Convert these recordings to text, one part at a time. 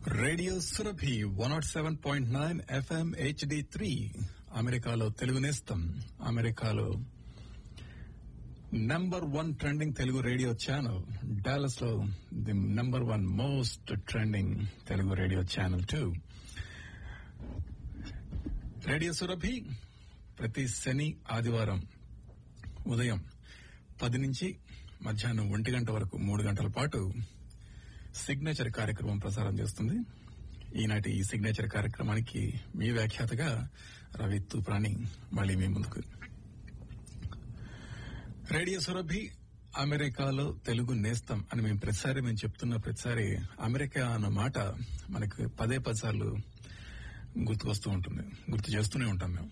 Radio Surabhi one nought seven point nine FM HD three అమెరికాలో తెలుగు నేస్తం అమెరికాలో number one trending Telugu radio channel Dallas లో the number one most trending Telugu radio channel to radio Surabhi ప్రతి శని ఆదివారం ఉదయం పది నుంచి మధ్యాహ్నం ఒంటి గంట వరకు మూడు గంటల పాటు సిగ్నేచర్ కార్యక్రమం ప్రసారం చేస్తుంది ఈనాటి ఈ సిగ్నేచర్ కార్యక్రమానికి మీ వ్యాఖ్యాతగా రవి తూప్రాణి మళ్ళీ మీ ముందుకు రేడియో సురభి అమెరికాలో తెలుగు నేస్తం అని మేము ప్రతిసారి మేము చెప్తున్న ప్రతిసారి అమెరికా అన్న మాట మనకు పదే పది సార్లు గుర్తుకొస్తూ ఉంటుంది గుర్తు చేస్తూనే ఉంటాం మేము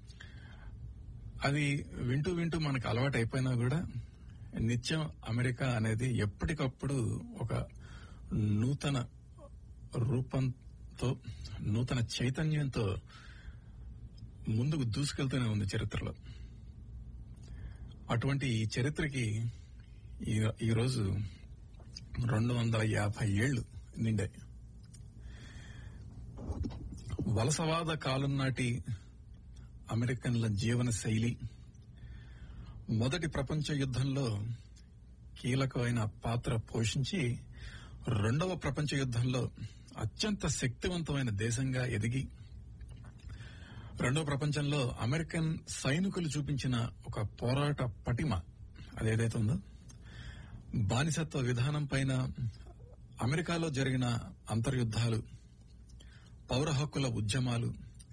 అది వింటూ వింటూ మనకు అలవాటు అయిపోయినా కూడా నిత్యం అమెరికా అనేది ఎప్పటికప్పుడు ఒక నూతన రూపంతో నూతన చైతన్యంతో ముందుకు దూసుకెళ్తూనే ఉంది చరిత్రలో అటువంటి ఈ చరిత్రకి ఈ- ఈరోజు రెండు వందల యాభై ఏళ్లు నిండాయి వలసవాద కాలం నాటి అమెరికన్ల జీవన శైలి మొదటి ప్రపంచ యుద్ధంలో కీలకమైన పాత్ర పోషించి రెండవ ప్రపంచ యుద్ధంలో అత్యంత శక్తివంతమైన దేశంగా ఎదిగి రెండవ ప్రపంచంలో అమెరికన్ సైనికులు చూపించిన ఒక పోరాట పటిమ అదేదైతే ఉందో బానిసత్వ విధానం పైన అమెరికాలో జరిగిన అంతర్యుద్ధాలు పౌర హక్కుల ఉద్యమాలు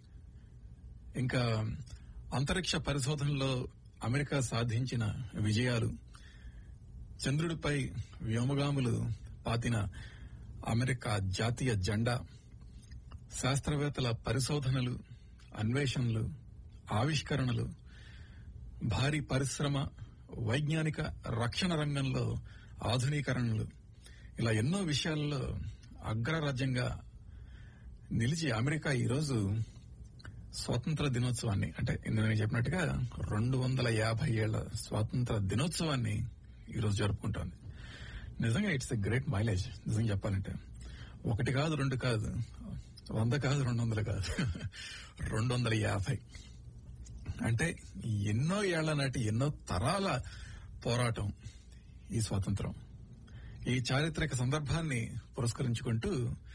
ఇంకా అంతరిక్ష పరిశోధనలో అమెరికా సాధించిన విజయాలు చంద్రుడిపై వ్యోమగాములు పాతిన అమెరికా జాతీయ జెండా శాస్త్రవేత్తల పరిశోధనలు అన్వేషణలు ఆవిష్కరణలు భారీ పరిశ్రమ వైజ్ఞానిక రక్షణ రంగంలో ఆధునీకరణలు ఇలా ఎన్నో విషయాల్లో అగ్రరాజ్యంగా నిలిచి అమెరికా ఈరోజు స్వాతంత్ర దినోత్సవాన్ని అంటే ఇందులో నేను చెప్పినట్టుగా రెండు వందల యాభై ఏళ్ల స్వాతంత్ర దినోత్సవాన్ని ఈరోజు జరుపుకుంటోంది నిజంగా ఇట్స్ ఎ గ్రేట్ మైలేజ్ నిజంగా చెప్పాలంటే ఒకటి కాదు రెండు కాదు వంద కాదు రెండు వందలు కాదు రెండు వందల యాభై అంటే ఎన్నో ఏళ్ల నాటి ఎన్నో తరాల పోరాటం ఈ స్వాతంత్రం ఈ చారిత్రక సందర్భాన్ని పురస్కరించుకుంటూ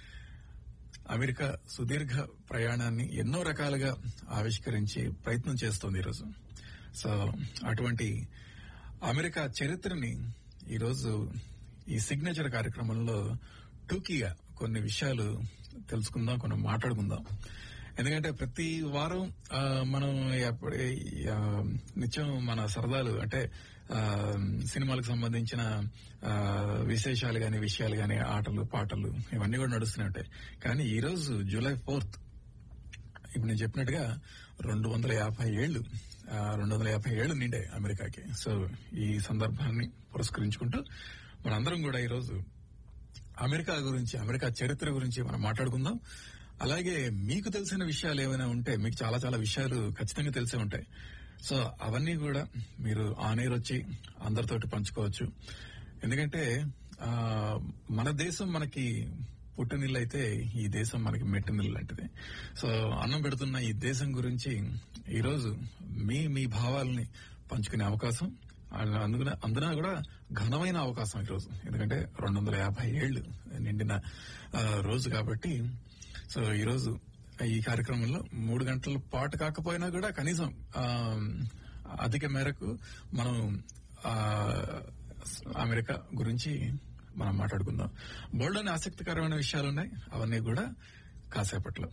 అమెరికా సుదీర్ఘ ప్రయాణాన్ని ఎన్నో రకాలుగా ఆవిష్కరించి ప్రయత్నం చేస్తోంది ఈరోజు సో అటువంటి అమెరికా చరిత్రని ఈరోజు ఈ సిగ్నేచర్ కార్యక్రమంలో టూకీగా కొన్ని విషయాలు తెలుసుకుందాం కొన్ని మాట్లాడుకుందాం ఎందుకంటే ప్రతి వారం ఆ, మనం ఎప్పటి- ఆ, నిత్యం మన సరదాలు అంటే ఆ, సినిమాలకు సంబంధించిన ఆ, విశేషాలు గాని విషయాలు గాని ఆటలు పాటలు ఇవన్నీ కూడా నడుస్తూనే ఉంటాయి కానీ ఈ రోజు జూలై ఫోర్త్ ఇప్పుడు నేను చెప్పినట్టుగా రెండు వందల యాభై ఏళ్లు ఆ, రెండు వందల యాభై ఏళ్లు నిండాయి అమెరికాకి సో ఈ సందర్భాన్ని పురస్కరించుకుంటూ మనందరం కూడా ఈరోజు అమెరికా గురించి అమెరికా చరిత్ర గురించి మనం మాట్లాడుకుందాం అలాగే మీకు తెలిసిన విషయాలు ఏమైనా ఉంటే మీకు చాలా చాలా విషయాలు ఖచ్చితంగా తెలిసే ఉంటాయి సో అవన్నీ కూడా మీరు ఆన్ ఎయిర్ వచ్చి అందరితోటి పంచుకోవచ్చు ఎందుకంటే ఆ, మన దేశం మనకి పుట్టినిల్లు అయితే ఈ దేశం మనకి మెట్టినిల్లు లాంటిది సో అన్నం పెడుతున్న ఈ దేశం గురించి ఈరోజు మీ మీ భావాలని పంచుకునే అవకాశం అండ్ అందుకనే అందున కూడా ఘనమైన అవకాశం ఈరోజు ఎందుకంటే రెండు వందల యాభై ఏళ్లు నిండిన ఆ, రోజు కాబట్టి సో ఈరోజు ఈ కార్యక్రమంలో మూడు గంటల పాటు కాకపోయినా కూడా కనీసం ఆ, అధిక మేరకు మనం ఆ, అమెరికా గురించి మనం మాట్లాడుకుందాం బోల్డ్ అని ఆసక్తికరమైన విషయాలు ఉన్నాయి అవన్నీ కూడా కాసేపట్లో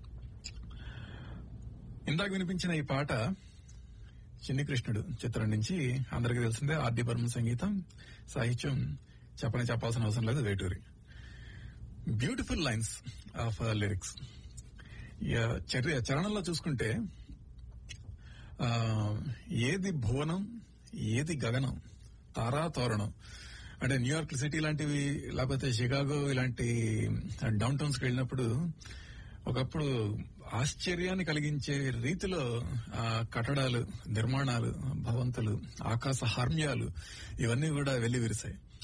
ఇందాక వినిపించిన ఈ పాట చిన్ని కృష్ణుడు చిత్రం నుంచి అందరికీ తెలిసిందే ఆర్డి బర్మన్ సంగీతం సాహిత్యం చెప్పని చెప్పాల్సిన అవసరం లేదు Veturi beautiful lines of lyrics చర్య చరణంలో చూసుకుంటే ఆ, ఏది భువనం ఏది గగనం తారా తోరణం అంటే న్యూయార్క్ సిటీ లాంటివి లేకపోతే షికాగో ఇలాంటి డౌన్ టౌన్స్ కి వెళ్ళినప్పుడు ఒకప్పుడు ఆశ్చర్యాన్ని కలిగించే రీతిలో ఆ కట్టడాలు నిర్మాణాలు భవంతులు ఆకాశ హార్మ్యాలు ఇవన్నీ కూడా వెళ్లి విరిశాయి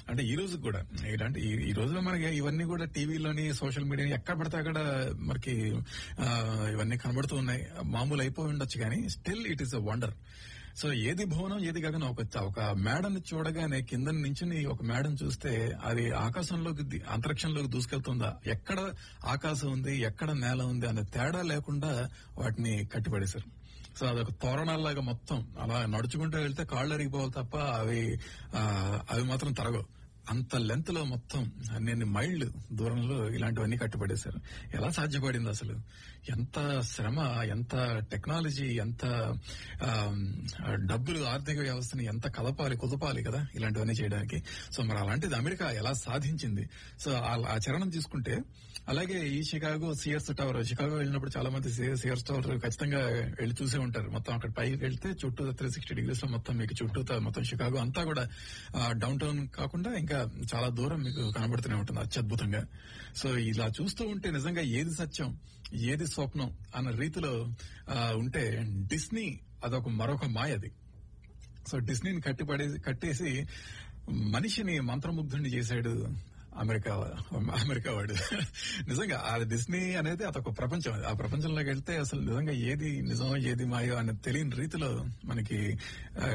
అంటే ఈ రోజు కూడా ఇలాంటి ఈ- ఈ రోజులో మనకి ఇవన్నీ కూడా టీవీలోని సోషల్ మీడియా ఎక్కడ పడితే అక్కడ మనకి ఆ, ఇవన్నీ కనబడుతూ ఉన్నాయి మామూలు అయిపోయి ఉండొచ్చు కానీ still it is a wonder so ఏది భవనం ఏది గగనం ఒక ఒక మేడని చూడగానే కింద నుంచి ఒక మేడం చూస్తే అది ఆకాశంలోకి ది- అంతరిక్షంలోకి దూసుకెళ్తుందా ఎక్కడ ఆకాశం ఉంది ఎక్కడ నేల ఉంది అనే తేడా లేకుండా వాటిని కట్టిపడేశారు సో అదొక తోరణాల్లాగా మొత్తం అలా నడుచుకుంటూ వెళ్తే కాళ్ళు అరిగిపోవాలి తప్ప అవి ఆ, అవి మాత్రం తరగవు అంత లెంత్ లో మొత్తం అన్ని మైళ్ళు దూరంలో ఇలాంటివన్నీ కట్టుబడేశారు ఎలా సాధ్యపడింది అసలు ఎంత శ్రమ ఎంత టెక్నాలజీ ఎంత ఆ, డబ్బులు ఆర్థిక వ్యవస్థని ఎంత కలపాలి కుదపాలి కదా ఇలాంటివన్నీ చేయడానికి సో మరి అలాంటిది అమెరికా ఎలా సాధించింది సో ఆ- ఆ చరణం తీసుకుంటే అలాగే ఈ షికాగో సియర్స్ టవర్ షికాగో వెళ్ళినప్పుడు చాలా మంది సియర్స్ టవర్ ఖచ్చితంగా వెళ్ళి చూసే ఉంటారు మొత్తం అక్కడ పైకి వెళ్తే చుట్టూ త్రీ సిక్స్టీ డిగ్రీస్ లో మొత్తం మీకు చుట్టూ మొత్తం షికాగో అంతా కూడా డౌన్ టౌన్ కాకుండా ఇంకా చాలా దూరం మీకు కనబడుతూనే ఉంటుంది అత్యద్భుతంగా సో ఇలా చూస్తూ ఉంటే నిజంగా ఏది సత్యం ఏది స్వప్నం అన్న రీతిలో ఆ, ఉంటే డిస్నీ అదొక మరొక మాయది సో డిస్నీని కట్టిపడే కట్టేసి మనిషిని మంత్రముగ్ధుడిని చేశాడు అమెరికా అమెరికా వాడు నిజంగా ఆ డిస్నీ అనేది అదొక ప్రపంచం అది. ఆ ప్రపంచంలోకి వెళ్తే అసలు నిజంగా ఏది నిజం ఏది మాయో అని తెలియని రీతిలో మనకి ఆ,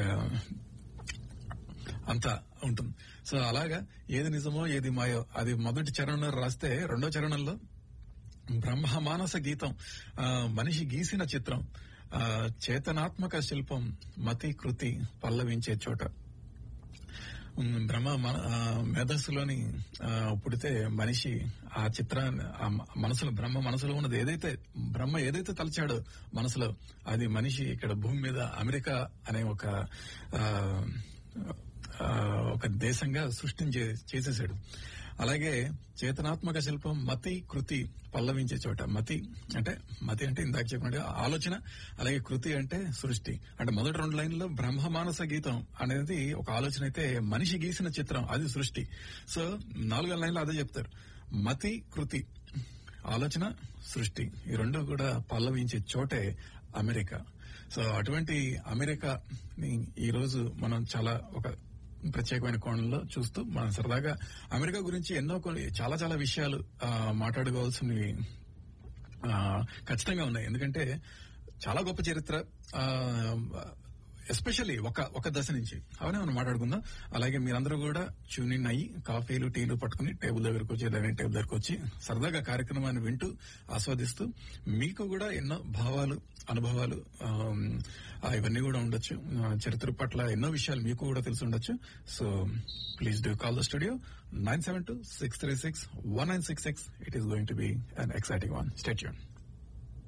అంతా ఉంటుంది సో అలాగా ఏది నిజమో ఏది మాయో అది మొదటి చరణంలో రాస్తే రెండో చరణంలో బ్రహ్మ మానస గీతం ఆ, మనిషి గీసిన చిత్రం ఆ, చేతనాత్మక శిల్పం మతి కృతి పల్లవించే చోట ఉమ్, బ్రహ్మ మన- ఆ, మేధస్సులోని ఆ, పుడితే మనిషి ఆ చిత్రాన్ని ఆ మ- మనసులో బ్రహ్మ మనసులో ఉన్నది ఏదైతే బ్రహ్మ ఏదైతే తలచాడో మనసులో అది మనిషి ఇక్కడ భూమి మీద అమెరికా అనే ఒక ఆ, ఆ, ఒక దేశంగా సృష్టించే చేసేసాడు అలాగే చేతనాత్మక శిల్పం మతి కృతి పల్లవించే చోట మతి అంటే మతి అంటే ఇందాక చెప్పినట్టు ఆలోచన అలాగే కృతి అంటే సృష్టి అంటే మొదటి రెండు లైన్లో బ్రహ్మ మానస గీతం అనేది ఒక ఆలోచన అయితే మనిషి గీసిన చిత్రం అది సృష్టి సో నాలుగో లైన్లో అదే చెప్తారు మతి కృతి ఆలోచన సృష్టి ఈ రెండు కూడా పల్లవించే చోటే అమెరికా సో అటువంటి అమెరికాని ఈ రోజు మనం చాలా ఒక ప్రత్యేకమైన కోణంలో చూస్తూ మనం సరదాగా అమెరికా గురించి ఎన్నో కొన్ని చాలా చాలా విషయాలు ఆ, మాట్లాడుకోవాల్సినవి ఆ, ఖచ్చితంగా ఉన్నాయి ఎందుకంటే చాలా గొప్ప చరిత్ర ఎస్పెషల్లీ ఒక ఒక దశ నుంచి అవనే మనం మాట్లాడుకుందాం అలాగే మీరందరూ కూడా ట్యూన్ ఇన్ అయ్యి కాఫీలు టీలు పట్టుకుని టేబుల్ దగ్గరకు వచ్చి డైనింగ్ టేబుల్ దగ్గరకు వచ్చి సరదాగా కార్యక్రమాన్ని వింటూ ఆస్వాదిస్తూ మీకు కూడా ఎన్నో భావాలు అనుభవాలు ఆమ్, ఆ, ఇవన్నీ కూడా ఉండొచ్చు ఆ, చరిత్ర పట్ల ఎన్నో విషయాలు మీకు కూడా తెలిసి ఉండొచ్చు so please do call the studio nine seven two six three six one nine six six it is going to be an exciting one stay tune